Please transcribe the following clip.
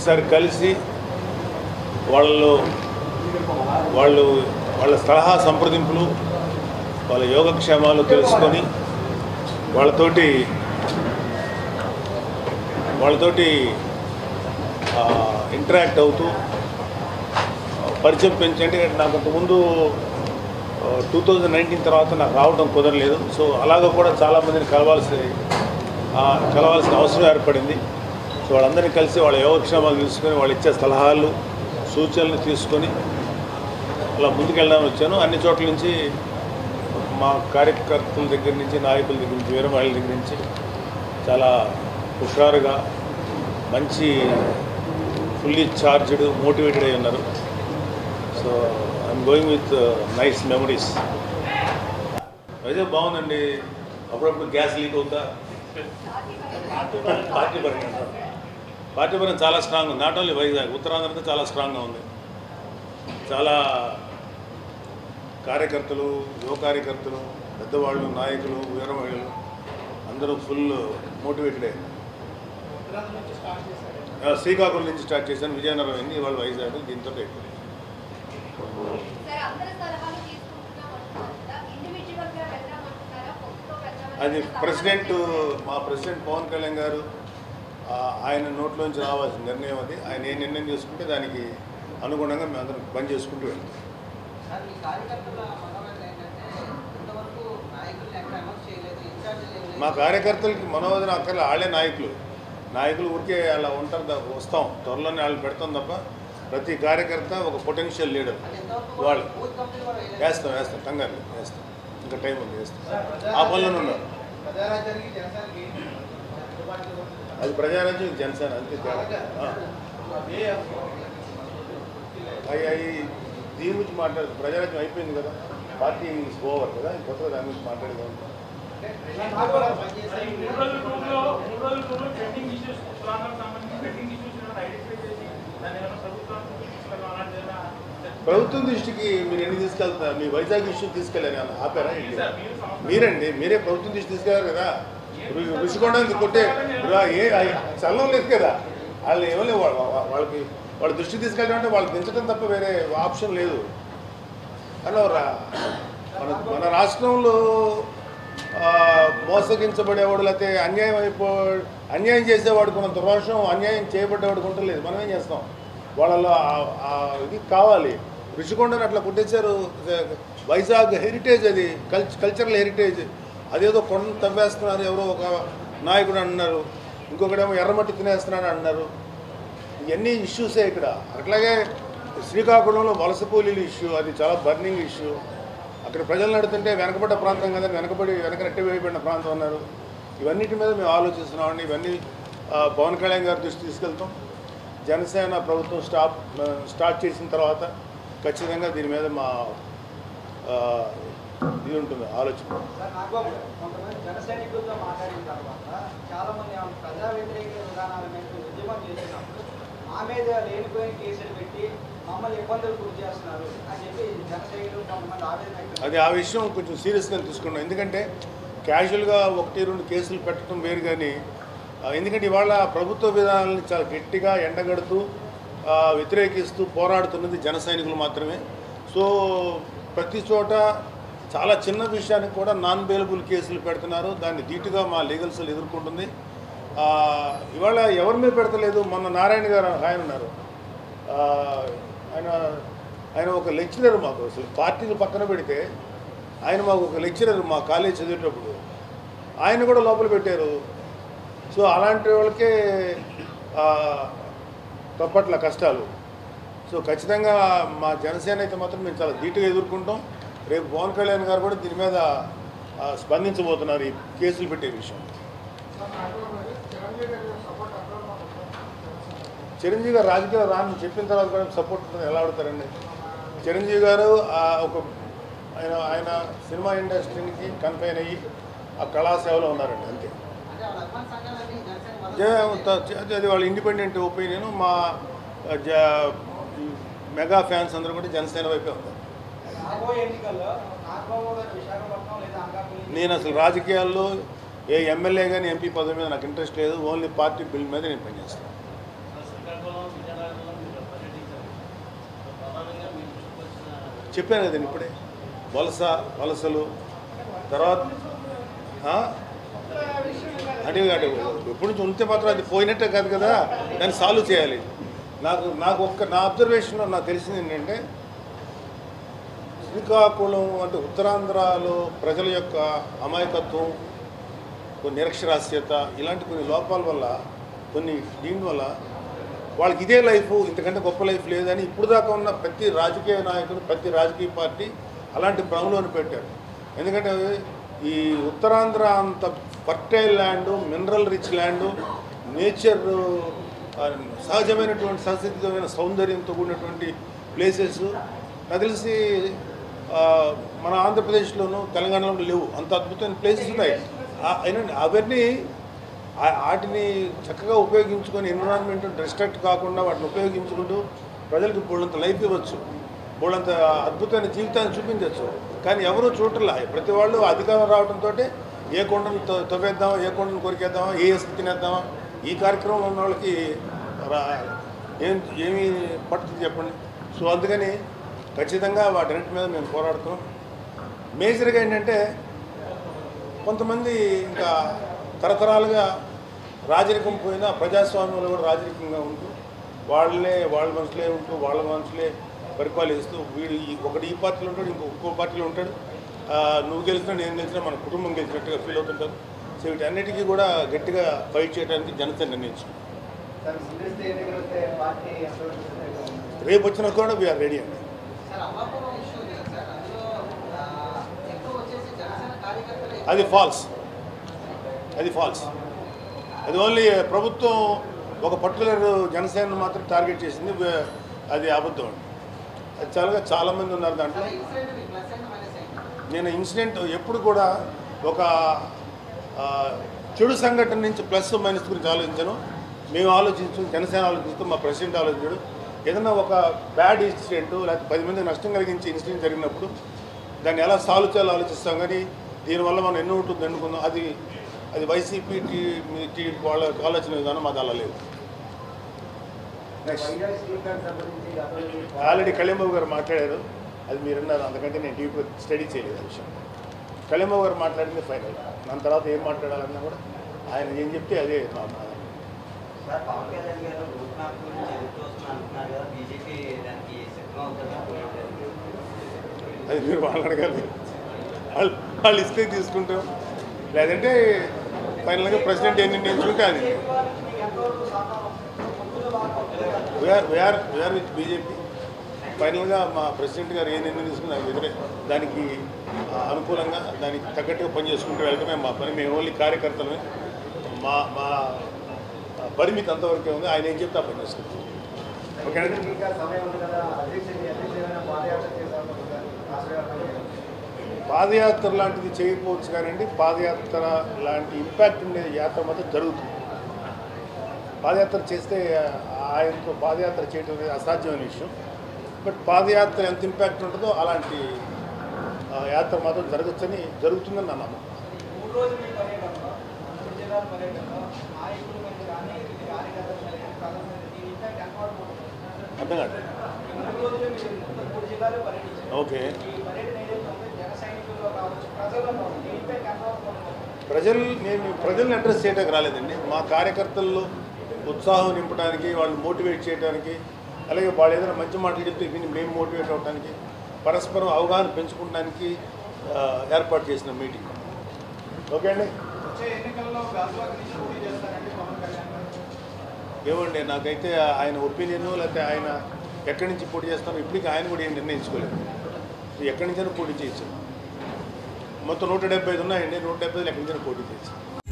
ఒకసారి కలిసి వాళ్ళు వాళ్ళు వాళ్ళ సలహా సంప్రదింపులు వాళ్ళ యోగక్షేమాలు తెలుసుకొని వాళ్ళతోటి వాళ్ళతోటి ఇంటరాక్ట్ అవుతూ పరిచయం పెంచి అంటే నాకు అంతకుముందు టూ థౌజండ్ నైన్టీన్ తర్వాత నాకు రావడం కుదరలేదు సో అలాగ కూడా చాలామందిని కలవాల్సి ఆ, కలవాల్సిన అవసరం ఏర్పడింది సో వాళ్ళందరినీ కలిసి వాళ్ళ యోగక్షేమాలు తీసుకొని వాళ్ళు ఇచ్చే సలహాలు సూచనలు తీసుకొని అలా ముందుకెళ్దామని వచ్చాను అన్ని చోట్ల నుంచి మా కార్యకర్తల దగ్గర నుంచి నాయకుల దగ్గర నుంచి వేరే వాళ్ళ దగ్గర నుంచి చాలా హుషారుగా మంచి ఫుల్లీ ఛార్జ్డ్ మోటివేటెడ్ అయి ఉన్నారు so I'm going with nice memories అయితే బాగుందండి అప్పుడప్పుడు గ్యాస్ లీక్ అవుతా పార్టీ పరంగా పార్టీ పరంగా చాలా స్ట్రాంగ్ ఉంది నాట్ ఓన్లీ వైజాగ్ ఉత్తరాంధ్ర అంతా చాలా స్ట్రాంగ్గా ఉంది చాలా కార్యకర్తలు యువ కార్యకర్తలు పెద్దవాళ్ళు నాయకులు వీర మహిళలు అందరూ ఫుల్ మోటివేటెడే ఆ, శ్రీకాకుళం నుంచి స్టార్ట్ చేశాను విజయనగరం అయింది ఇవాళ వైజాగ్ దీంతో అయిపోయింది సార్ అందరి సలహాలు తీసుకుంటున్నాం అంటున్నారా ఇండివిజువల్ గా వెళ్దామంటున్నారా పొత్తుతో వెళ్దామని అది ప్రెసిడెంట్ మా ప్రెసిడెంట్ పవన్ కళ్యాణ్ గారు ఆ, ఆయన నోట్లోంచి రావాల్సిన నిర్ణయం అది ఆయన ఏ నిర్ణయం తీసుకుంటే దానికి అనుగుణంగా మేము అందరం పని చేసుకుంటూ వెళ్తాం సార్ మీ కార్యకర్తల మనోవేదన ఏంటంటే ఇంతవరకు నాయకుల్ని ఎక్కడ అనౌన్స్ చేయలేదు ఇన్ఛార్జీలు ఏం లేదు మా కార్యకర్తలకి మనోవేదన అక్కర్లే వాళ్ళే నాయకులు నాయకులు ఊరికే అలా ఉంటారు దా- వస్తాం త్వరలోనే వాళ్ళు పెడతాం తప్ప ప్రతి కార్యకర్త ఒక పొటెన్షియల్ లీడర్ అంటే ఇంతవరకు వాళ్ళు బూత్ కమిటీలు కూడా వేయలేదు వేస్తాం వేస్తాం కంగారు లేదు, వేస్తాం ఇంకా టైం ఉంది వేస్తాం ఆ పనులను ఉన్నారు ప్రజారాజ్యానికి జనసేనకి అందుబాటులో ఉంటుంది. అది ప్రజారాజ్యం జనసేన అంతే తేడా ఆ. అవి అవి దీని గురించి మాట్లాడదు ప్రజారాజ్యం అయిపోయింది కదా పార్టీ ఓవర్ కదా కొత్తగా దాని గురించి మాట్లాడేది ఉంది. నాకు కూడా పనిచేసే మూడు రోజుల టూర్లో మూడు రోజుల టూర్లో పెండింగ్ ఇష్యూస్ ఉత్తరాంధ్రకు సంబంధించి పెండింగ్ ఇష్యూస్ ఏమైనా ఐడెంటిఫై చేసి దాన్ని ఏమైనా ప్రభుత్వానికి తీసుకెళ్ళడం అలాంటి ఏమైనా ప్రభుత్వం దృష్టికి మీరు ఎన్ని తీసుకెళ్తున్నారు మీ వైజాగ్ ఇష్యూ తీసుకెళ్ళారు అని ఆపారా ఏంటి? సార్ మీరు సంస్థ మీరండి మీరే ప్రభుత్వం దృష్టి తీసుకెళ్లారు కదా రు- రుషికొండానికి కొట్టే రు- ఏ అయ్ చల్లం లేదు కదా వాళ్ళు ఏమో వాళ్ళకి వాళ్ళ దృష్టి తీసుకెళ్ళడం అంటే వాళ్ళు దించడం తప్ప వేరే ఆప్షన్ లేదు అలా రా- మన మన రాష్ట్రంలో ఆ, మోసగించబడేవాడు లేకపోతే అన్యాయం అయిపో అన్యాయం చేసేవాడికి ఉన్న దుర్వర్షం అన్యాయం చేయబడ్డవాడికి ఉండలేదు మనం ఏం చేస్తాం వాళ్ళలో ఆ- ఆ ఇది కావాలి రుషికొండని అట్లా కొట్టేశారు వైజాగ్ హెరిటేజ్ అది కల్చ కల్చరల్ హెరిటేజ్ అదేదో కొండ తవ్వేస్తున్నారు ఎవరో ఒక నాయకుడు అంటున్నారు ఇంకొకడేమో ఎర్రమట్టి తినేస్తున్నాడు అంటున్నారు ఇవన్నీ ఇష్యూసే ఇక్కడ అట్లాగే శ్రీకాకుళంలో వలస కూలీల ఇష్యూ అది చాలా బర్నింగ్ ఇష్యూ అక్కడ ప్రజలు నడుతుంటే వెనకబడ్డ ప్రాంతం కదా వెనకబడి వెనకనట్టి వేయబడిన ప్రాంతం అన్నారు ఇవన్నిటి మీద మేము ఆలోచిస్తున్నామండి ఇవన్నీ ఆ, పవన్ కళ్యాణ్ గారి దృష్టి తీసుకెళ్తాం జనసేన ప్రభుత్వం స్టాప్ స్టార్ట్ చేసిన తర్వాత ఖచ్చితంగా దీని మీద మా ఆ, ఇది ఉంటుంది ఆలోచన సార్ నాగబాబు గారు, కొంతమంది జన సైనికులతో మాట్లాడిన తర్వాత చాలా మంది ఆమె ప్రజా వ్యతిరేక విధానాల మీద ఉద్యమం చేసినప్పుడు మా మీద లేనిపోయిన కేసులు పెట్టి మమ్మల్ని ఇబ్బందులు గురి చేస్తున్నారు అని చెప్పి జన సైనికులు కొంతమంది ఆవేదన వ్యక్తం అది ఆ విషయం కొంచెం సీరియస్గా తీసుకున్నాం ఎందుకంటే క్యాజువల్గా ఒకటి రెండు కేసులు పెట్టడం వేరు కానీ ఆ, ఎందుకంటే ఇవాళ ప్రభుత్వ విధానాలను చాలా గట్టిగా ఎండగడుతూ ఆ, వ్యతిరేకిస్తూ పోరాడుతున్నది జన సైనికులు మాత్రమే సో ప్రతి చోట చాలా చిన్న విషయానికి కూడా నాన్ బెయిలబుల్ కేసులు పెడుతున్నారు దాన్ని ధీటుగా మా లీగల్ సెల్ ఎదుర్కొంటుంది ఆ, ఇవాళ ఎవరి మీద పెడతలేదు మొన్న నారాయణ గారు ఆయన ఉన్నారు ఆ, ఆయన ఆయన ఒక లెక్చరర్ మాకు అసలు పార్టీని పక్కన పెడితే ఆయన మాకు ఒక లెక్చరర్ మా కాలేజ్ చదివేటప్పుడు ఆయన కూడా లోపల పెట్టారు సో అలాంటి వాళ్ళకే ఆ, తప్పట్ల కష్టాలు సో ఖచ్చితంగా మా జనసేన అయితే మాత్రం మేము చాలా ధీటుగా ఎదుర్కొంటాం రేపు పవన్ కళ్యాణ్ గారు కూడా దీని మీద ఆ, స్పందించబోతున్నారు ఈ కేసులు పెట్టే విషయం చిరంజీవి గారు రాజకీయాలు రాని చెప్పిన తర్వాత కూడా సపోర్ట్ ఉంటుంది ఎలా ఆడతారండి చిరంజీవి గారు ఆ, ఒక ఆయన ఆయన సినిమా ఇండస్ట్రీకి కన్ఫైన్ అయ్యి ఆ కళాసేవలో ఉన్నారండి అంతే అంటే వాళ్ళ అభిమాన సంఘాలన్నీ జనసేన మద్దతు అదే అంత- అది- అది వాళ్ళ ఇండిపెండెంట్ ఒపీనియన్ మా ఆ, జ మెగా ఫ్యాన్స్ అందరూ కూడా జనసేన వైపే ఉన్నారు రాబోయే ఎన్నికల్లో నాగబాబు గారు విశాఖపట్నం లేదా అనకాపల్లి నేను అసలు రాజకీయాల్లో ఏ ఎమ్మెల్యే కానీ ఎంపీ పదవి మీద నాకు ఇంట్రెస్ట్ లేదు ఓన్లీ పార్టీ బిల్ మీద నేను పనిచేస్తాను శ్రీకాకుళం చెప్పాను కదండి ఇప్పుడే వలస వలసలు తర్వాత ఆ? అంటే అంటే ఎప్పటి నుంచి ఉంటే మాత్రం అది పోయినట్టే కాదు కదా దాన్ని సాల్వ్ చేయాలి నాకు నాకు ఒక్క నా అబ్జర్వేషన్లో నాకు తెలిసింది ఏంటంటే శ్రీకాకుళం అంటే ఉత్తరాంధ్రలో ప్రజల యొక్క అమాయకత్వం కొన్ని నిరక్షరాస్యత ఇలాంటి కొన్ని లోపాల వల్ల కొన్ని దీని వల్ల వాళ్ళకి ఇదే లైఫ్ ఇంతకంటే గొప్ప లైఫ్ లేదని ఇప్పుడు దాకా ఉన్న ప్రతి రాజకీయ నాయకుడు ప్రతి రాజకీయ పార్టీ అలాంటి భ్రమలోని పెట్టారు ఎందుకంటే ఈ ఉత్తరాంధ్ర అంత fertile land mineral rich land nature ఆ, సహజమైనటువంటి సహసిద్ధమైన సౌందర్యంతో కూడినటువంటి ప్లేసెస్ నాకు తెలిసి ఆ, మన ఆంధ్రప్రదేశ్లోను తెలంగాణలో లేవు అంత అద్భుతమైన ప్లేసెస్ ఉన్నాయి ఆ- అయినండి అవన్నీ ఆ- వాటిని చక్కగా ఉపయోగించుకొని ఎన్విరాన్మెంట్ డిస్ట్రాక్ట్ కాకుండా వాటిని ఉపయోగించుకుంటూ ప్రజలకు బోళ్ళంత లైఫ్ ఇవ్వచ్చు బోళ్ళంత అద్భుతమైన జీవితాన్ని చూపించవచ్చు కానీ ఎవరూ చూడట్లా ప్రతి వాళ్ళు అధికారం రావడంతో ఏ కొండను తొ- తవ్వేద్దామా ఏ కొండను కొరికేద్దామా ఏ ఇసుక తినేద్దామా ఈ కార్యక్రమం ఉన్న వాళ్ళకి రా ఏం ఏమి పడుతుంది చెప్పండి సో అందుకని ఖచ్చితంగా వాటన్నిటి మీద మేము పోరాడుతున్నాం మేజర్గా ఏంటంటే కొంతమంది ఇంకా తరతరాలుగా రాజరికం పోయినా ప్రజాస్వామ్యంలో కూడా రాజరికంగా ఉంటూ వాళ్ళనే వాళ్ళ మనుషులే ఉంటూ వాళ్ళ మనుషులే పరిపాలిస్తూ వీడు ఈ- ఒకటి ఈ పార్టీలో ఉంటాడు ఇంకో ఇంకో పార్టీలో ఉంటాడు ఆ, నువ్వు గెలిచినా నేను గెలిచినా మన కుటుంబం గెలిచినట్టుగా ఫీల్ అవుతుంటారు సో వీటన్నిటికీ కూడా గట్టిగా ఫైట్ చేయడానికి జనసేన నిర్ణయించుకుంది సార్ ముందస్తు ఎన్నికలు వస్తే పార్టీ ఎంతవరకు సిద్ధంగా ఉంది? రేపు వచ్చినా కూడా వీఆర్ రెడీ అండి సార్ అవ్వాపురం ఇష్యూ ఉంది కదా సార్ అందులో ఆ, ఎక్కువ వచ్చేసి జనసేన కార్యకర్తలు అది ఫాల్స్ అది ఫాల్స్ అది ఓన్లీ ప్రభుత్వం ఒక పర్టికులర్ జనసేన మాత్రం టార్గెట్ చేసింది వే- అది అబద్ధం అండి అది చాలా చాలామంది ఉన్నారు దాంట్లో చాలా ఇన్సిడెంట్ మీకు ప్లస్ అండ్ మైనస్ అయింది నేను ఇన్సిడెంట్ ఎప్పుడు కూడా ఒక ఆ, చెడు సంఘటన నుంచి ప్లస్ మైనస్ గురించి ఆలోచించను మేము ఆలోచించు జనసేన ఆలోచిస్తూ మా ప్రెసిడెంట్ ఆలోచించాడు ఏదైనా ఒక బ్యాడ్ ఇన్సిడెంట్ లేకపోతే పది మంది నష్టం కలిగించే ఇన్సిడెంట్ జరిగినప్పుడు దాన్ని ఎలా సాల్వ్ చేయాలో ఆలోచిస్తాం కానీ దీనివల్ల మనం ఎన్నో ఉంటుంది అనుకుందాం అది అది వైసీపీ టీ టీ వాళ్ళ ఆలోచన విధానం మాది అలా లేదు నెక్స్ట్ వైజాగ్ స్టీల్ ప్లాంట్ సంబంధించి గతంలో ఆల్రెడీ కళ్యాణబాబు గారు మాట్లాడారు అది మీరున్నారు అందుకంటే నేను డీప్ స్టడీ చేయలేదు ఆ విషయం కళ్యాణబాబు గారు మాట్లాడింది ఫైనల్ దాని తర్వాత ఏం మాట్లాడాలన్నా కూడా ఆయన ఏం చెప్తే అదే నా నా- సార్ పవన్ కళ్యాణ్ గారు రూట్ మ్యాప్ గురించి ఎదురు చూస్తున్నా అంటున్నారు కదా బీజేపీ దానికి సిద్ధం అవుతుందా అది మీరు వాళ్ళు అడగాలి వాళ్ళు వాళ్ళు ఇస్తే తీసుకుంటాం లేదంటే ఫైనల్గా ప్రెసిడెంట్ ఏం నిర్ణయించుకుంటే అది మీకు ఎంతవరకు సహకారం పొత్తులు బాగా పొత్తులు కదా. We are we are we are with BJP ఫైనల్గా మా ప్రెసిడెంట్ గారు ఏ నిర్ణయం తీసుకుని దానికి ఎదురే దానికి ఆ, అనుకూలంగా దానికి తగ్గట్టుగా పనిచేసుకుంటూ వెళ్ళడమే మా పని మేము ఓన్లీ కార్యకర్తలమే మా మా ఆ, పరిమితి అంతవరకే ఉంది ఆయన ఏం చెప్తే ఆ పని చేసుకుంటాం ఓకేనా ఇంకా సమయం ఉంది కదా అధ్యక్షుడిని అధ్యక్షుడు ఏమైనా పాదయాత్ర చేశారు రాష్ట్ర వ్యాప్తంగా పాదయాత్ర లాంటిది చేయకపోవచ్చు కానండి పాదయాత్ర లాంటి ఇంపాక్ట్ ఉండే యాత్ర మాత్రం జరుగుతుంది పాదయాత్ర చేస్తే ఆయనతో పాదయాత్ర చేయడం అనేది అసాధ్యమైన విషయం బట్ పాదయాత్ర ఎంత ఇంపాక్ట్ ఉంటుందో అలాంటి ఆ, యాత్ర మాత్రం జరగచ్చని జరుగుతుందని నా నమ్మకం మూడు రోజుల ఈ పర్యటనలో మూడు జిల్లాల పర్యటనలో నాయకుల మీద కానీ కార్యకర్తల మీద కానీ ప్రజల మీద దీని ఇంపాక్ట్ ఎంత వరకు ఉంటుంది? అర్థం కాదు ఈ మూడు రోజులు మీరు మొత్తం మూడు జిల్లాలు పర్యటించారు ఓకే ఈ పర్యటన ఏదైతే ఉందో జన సైనికుల్లో కావచ్చు ప్రజల్లో కావచ్చు దీని ఇంపాక్ట్ ఎంత వరకు ఉంటుంది? ప్రజలు నేను ప్రజల్ని అడ్రస్ చేయడానికి రాలేదండి మా కార్యకర్తల్లో ఉత్సాహం నింపడానికి వాళ్ళు మోటివేట్ చేయడానికి అలాగే వాళ్ళు ఏదైనా మంచి మాటలు చెప్తే విని మేము మోటివేట్ అవ్వడానికి పరస్పరం అవగాహన పెంచుకోవడానికి ఆ, ఏర్పాటు చేసిన మీటింగ్ ఓకే అండి వచ్చే ఎన్నికల్లో గాజువాక నుంచి పోటీ చేస్తారండి పవన్ కళ్యాణ్ గారు ఏమండి నాకైతే ఆయన ఒపీనియన్ లేకపోతే ఆయన ఎక్కడి నుంచి పోటీ చేస్తారో ఇప్పటికీ ఆయన కూడా ఏం నిర్ణయించుకోలేదు ఎక్కడి నుంచైనా పోటీ చేయొచ్చు మొత్తం నూట డెబ్బై ఐదు ఉన్నాయండి నూట డెబ్బై ఐదు ఎక్కడి నుంచైనా పోటీ చేయొచ్చు